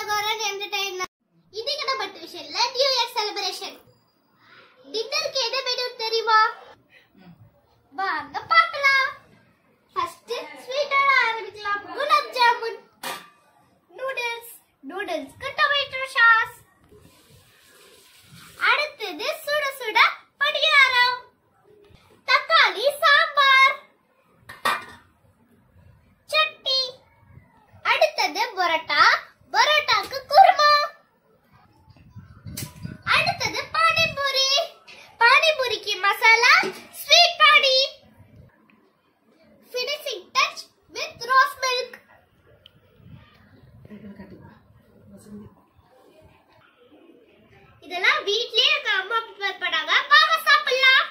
கரகரன் entertainment இன்னைக்கு நம்ம டியூஷன்ல நியூ இயர் செலிப்ரேஷன் டின்னருக்கு என்ன மெனு தெரியுமா வாங்க பார்க்கலாம் ஃபர்ஸ்ட் ஸ்வீட்டோட ஆரம்பிக்கலாம் குலாப் ஜாமுன் நூடுல்ஸ் நூடுல்ஸ்க்கு டொமேட்டோ சாஸ் அடுத்தது சுட சுட பணியாரம் தக்காளி சாம்பார் சட்னி அடுத்தது பரோட்டா பரோட்டாக்கு குருமா அடுத்தது பானிபூரி பானிபூரிக்கு masala sweet pani finishing touch with rose milk இதெல்லாம் வீட்லயே எங்க அம்மா ப்ரிப்பேர் பண்ணாங்க வாங்க சாப்பிடலாம்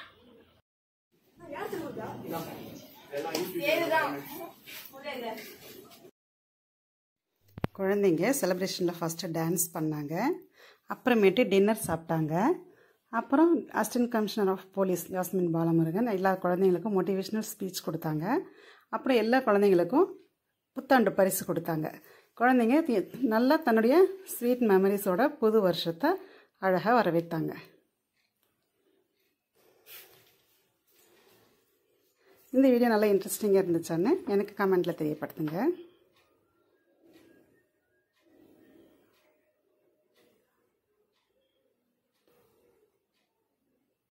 குழந்தைங்க செலிப்ரேஷனில் ஃபஸ்ட்டு டான்ஸ் பண்ணாங்க அப்புறமேட்டு டின்னர் சாப்பிட்டாங்க அப்புறம் assistant commissioner of police Yasmin Balamurugan எல்லா குழந்தைங்களுக்கும் மோட்டிவேஷனல் ஸ்பீச் கொடுத்தாங்க அப்புறம் எல்லா குழந்தைங்களுக்கும் புத்தாண்டு பரிசு கொடுத்தாங்க குழந்தைங்க தி- நல்லா தன்னுடைய ஸ்வீட் மெமரிஸோட புது வருஷத்தை அழகாக வரவேற்றாங்க இந்த வீடியோ நல்லா இன்ட்ரெஸ்டிங்காக இருந்துச்சான்னு எனக்கு கமெண்ட்டில் தெரியப்படுத்துங்க